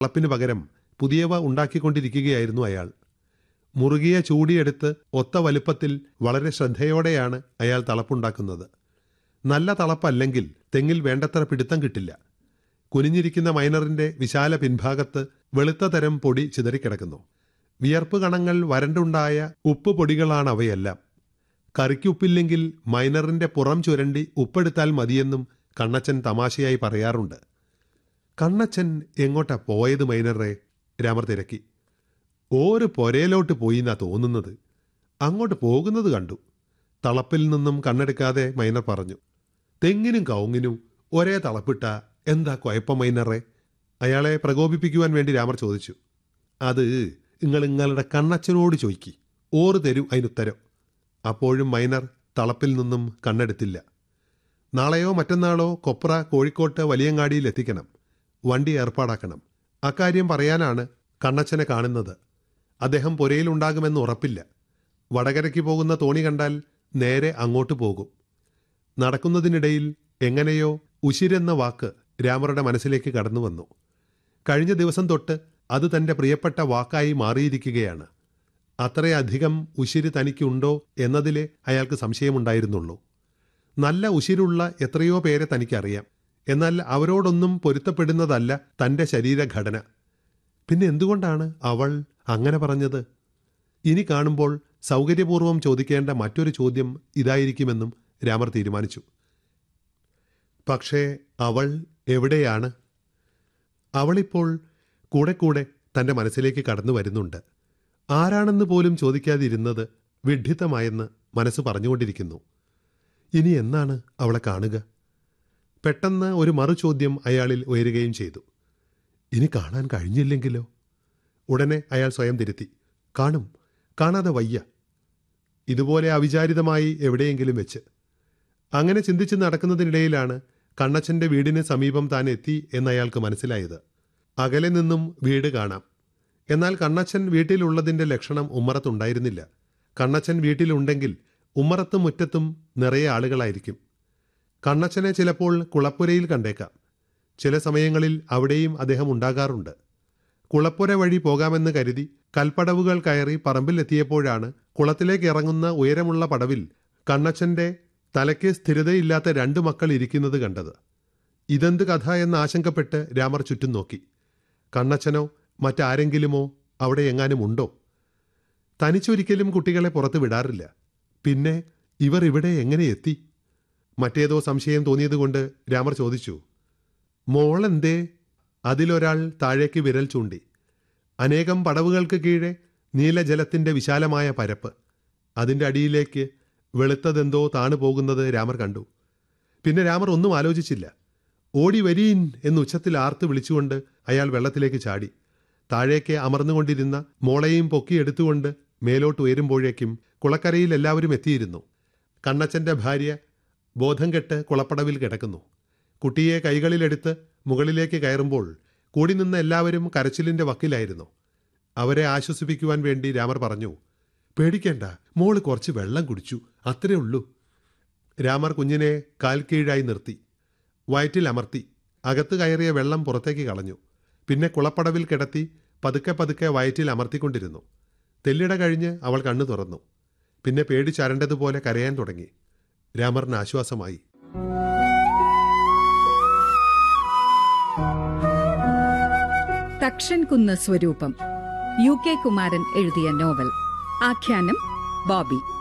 തളപ്പിന് പകരം പുതിയവ ഉണ്ടാക്കിക്കൊണ്ടിരിക്കുകയായിരുന്നു അയാൾ മുറുകിയ ചൂടിയെടുത്ത് ഒത്ത വലുപ്പത്തിൽ വളരെ ശ്രദ്ധയോടെയാണ് അയാൾ തളപ്പുണ്ടാക്കുന്നത് നല്ല തളപ്പല്ലെങ്കിൽ തെങ്ങിൽ വേണ്ടത്ര പിടുത്തം കിട്ടില്ല കുനിഞ്ഞിരിക്കുന്ന മൈനറിന്റെ വിശാല പിൻഭാഗത്ത് വെളുത്ത തരം പൊടി ചിതറിക്കിടക്കുന്നു വിയർപ്പ് കണങ്ങൾ വരണ്ടുണ്ടായ ഉപ്പ് പൊടികളാണ് അവയെല്ലാം കറിക്ക് ഉപ്പില്ലെങ്കിൽ മൈനറിന്റെ പുറം ചുരണ്ടി ഉപ്പെടുത്താൽ മതിയെന്നും കണ്ണച്ചൻ തമാശയായി പറയാറുണ്ട് കണ്ണച്ചൻ എങ്ങോട്ടാ പോയത് മൈനറെ രാമർ തിരക്കി ഓര് പൊരയിലോട്ട് പോയി എന്നാ തോന്നുന്നത് അങ്ങോട്ട് പോകുന്നത് കണ്ടു തളപ്പിൽ നിന്നും കണ്ണെടുക്കാതെ മൈനർ പറഞ്ഞു തെങ്ങിനും കവുങ്ങിനും ഒരേ തളപ്പിട്ട എന്താ കുഴപ്പം മൈനറെ അയാളെ പ്രകോപിപ്പിക്കുവാൻ വേണ്ടി രാമർ ചോദിച്ചു അത് നിങ്ങൾ നിങ്ങളുടെ കണ്ണച്ചനോട് ചോദിക്കി ഓറ് തരൂ അതിനുത്തരം അപ്പോഴും മൈനർ തളപ്പിൽ നിന്നും കണ്ണെടുത്തില്ല നാളെയോ മറ്റന്നാളോ കൊപ്ര കോഴിക്കോട്ട് വലിയങ്ങാടിയിൽ എത്തിക്കണം വണ്ടി ഏർപ്പാടാക്കണം അക്കാര്യം പറയാനാണ് കണ്ണച്ചനെ കാണുന്നത് അദ്ദേഹം പുരയിലുണ്ടാകുമെന്ന് ഉറപ്പില്ല വടകരയ്ക്ക് പോകുന്ന തോണി കണ്ടാൽ നേരെ അങ്ങോട്ട് പോകും നടക്കുന്നതിനിടയിൽ എങ്ങനെയോ ഉശിരെന്ന വാക്ക് രാമറുടെ മനസ്സിലേക്ക് കടന്നു വന്നു കഴിഞ്ഞ ദിവസം തൊട്ട് അത് തന്റെ പ്രിയപ്പെട്ട വാക്കായി മാറിയിരിക്കുകയാണ് അത്രയധികം ഉശിര് തനിക്കുണ്ടോ എന്നതിലെ അയാൾക്ക് സംശയമുണ്ടായിരുന്നുള്ളൂ നല്ല ഉശിരുള്ള എത്രയോ പേരെ തനിക്കറിയാം എന്നാൽ അവരോടൊന്നും പൊരുത്തപ്പെടുന്നതല്ല തന്റെ ശരീരഘടന പിന്നെ എന്തുകൊണ്ടാണ് അവൾ അങ്ങനെ പറഞ്ഞത് ഇനി കാണുമ്പോൾ സൗകര്യപൂർവ്വം ചോദിക്കേണ്ട മറ്റൊരു ചോദ്യം ഇതായിരിക്കുമെന്നും രാമർ തീരുമാനിച്ചു പക്ഷേ അവൾ എവിടെയാണ് അവളിപ്പോൾ കൂടെ കൂടെ തന്റെ മനസ്സിലേക്ക് കടന്നു വരുന്നുണ്ട് ആരാണെന്ന് പോലും ചോദിക്കാതിരുന്നത് വിഡ്ഢിത്തമായെന്ന് മനസ്സ് പറഞ്ഞുകൊണ്ടിരിക്കുന്നു ഇനി എന്നാണ് അവളെ കാണുക പെട്ടെന്ന് ഒരു മറുചോദ്യം അയാളിൽ ഉയരുകയും ചെയ്തു ഇനി കാണാൻ കഴിഞ്ഞില്ലെങ്കിലോ ഉടനെ അയാൾ സ്വയം തിരുത്തി കാണും കാണാതെ വയ്യ ഇതുപോലെ അവിചാരിതമായി എവിടെയെങ്കിലും വെച്ച് അങ്ങനെ ചിന്തിച്ച് നടക്കുന്നതിനിടയിലാണ് കണ്ണച്ചന്റെ വീടിന് സമീപം താൻ എത്തി എന്നയാൾക്ക് മനസ്സിലായത് അകലെ നിന്നും വീട് കാണാം എന്നാൽ കണ്ണച്ചൻ വീട്ടിലുള്ളതിന്റെ ലക്ഷണം ഉമ്മറത്തുണ്ടായിരുന്നില്ല കണ്ണച്ചൻ വീട്ടിലുണ്ടെങ്കിൽ ഉമ്മറത്തും മുറ്റത്തും നിറയെ ആളുകളായിരിക്കും കണ്ണച്ചനെ ചിലപ്പോൾ കുളപ്പുരയിൽ കണ്ടേക്കാം ചില സമയങ്ങളിൽ അവിടെയും അദ്ദേഹം ഉണ്ടാകാറുണ്ട് കുളപ്പുര വഴി പോകാമെന്ന് കരുതി കൽപ്പടവുകൾ കയറി പറമ്പിലെത്തിയപ്പോഴാണ് കുളത്തിലേക്ക് ഇറങ്ങുന്ന ഉയരമുള്ള പടവിൽ കണ്ണച്ചന്റെ തലയ്ക്ക് സ്ഥിരതയില്ലാത്ത രണ്ടു മക്കൾ ഇരിക്കുന്നത് കണ്ടത് ഇതെന്ത് കഥ എന്ന് ആശങ്കപ്പെട്ട് രാമർ ചുറ്റും നോക്കി കണ്ണച്ചനോ മറ്റാരെങ്കിലുമോ അവിടെ എങ്ങാനും ഉണ്ടോ തനിച്ചൊരിക്കലും കുട്ടികളെ പുറത്ത് വിടാറില്ല പിന്നെ ഇവർ ഇവിടെ എങ്ങനെ എത്തി മറ്റേതോ സംശയം തോന്നിയതുകൊണ്ട് രാമർ ചോദിച്ചു മോളെന്തേ അതിലൊരാൾ താഴേക്ക് വിരൽ ചൂണ്ടി അനേകം പടവുകൾക്ക് കീഴെ നീലജലത്തിന്റെ വിശാലമായ പരപ്പ് അതിന്റെ അടിയിലേക്ക് വെളുത്തതെന്തോ താണു പോകുന്നത് രാമർ കണ്ടു പിന്നെ രാമർ ഒന്നും ആലോചിച്ചില്ല ഓടി വരീൻ എന്ന് ഉച്ചത്തിൽ ആർത്ത് വിളിച്ചുകൊണ്ട് അയാൾ വെള്ളത്തിലേക്ക് ചാടി താഴേക്ക് അമർന്നുകൊണ്ടിരുന്ന മോളെയും പൊക്കിയെടുത്തുകൊണ്ട് മേലോട്ട് ഉയരുമ്പോഴേക്കും കുളക്കരയിൽ എല്ലാവരും എത്തിയിരുന്നു കണ്ണച്ചന്റെ ഭാര്യ ബോധം കെട്ട് കുളപ്പടവിൽ കിടക്കുന്നു കുട്ടിയെ കൈകളിലെടുത്ത് മുകളിലേക്ക് കയറുമ്പോൾ കൂടി നിന്ന എല്ലാവരും കരച്ചിലിന്റെ വക്കിലായിരുന്നു അവരെ ആശ്വസിപ്പിക്കുവാൻ വേണ്ടി രാമർ പറഞ്ഞു പേടിക്കേണ്ട മോള് കുറച്ച് വെള്ളം കുടിച്ചു അത്രേ ഉള്ളൂ രാമർ കുഞ്ഞിനെ കാൽ കീഴായി നിർത്തി വയറ്റിൽ അമർത്തി അകത്ത് കയറിയ വെള്ളം പുറത്തേക്ക് കളഞ്ഞു പിന്നെ കുളപ്പടവിൽ കിടത്തി പതുക്കെ പതുക്കെ വയറ്റിൽ അമർത്തിക്കൊണ്ടിരുന്നു തെല്ലിട കഴിഞ്ഞ് അവൾ കണ്ണു തുറന്നു പിന്നെ പേടിച്ചരണ്ടതുപോലെ കരയാൻ തുടങ്ങി രാമറിന് ആശ്വാസമായി തക്ഷൻ കുന്ന് സ്വരൂപം യു കെ കുമാരൻ എഴുതിയ നോവൽ ആഖ്യാനം ബോബി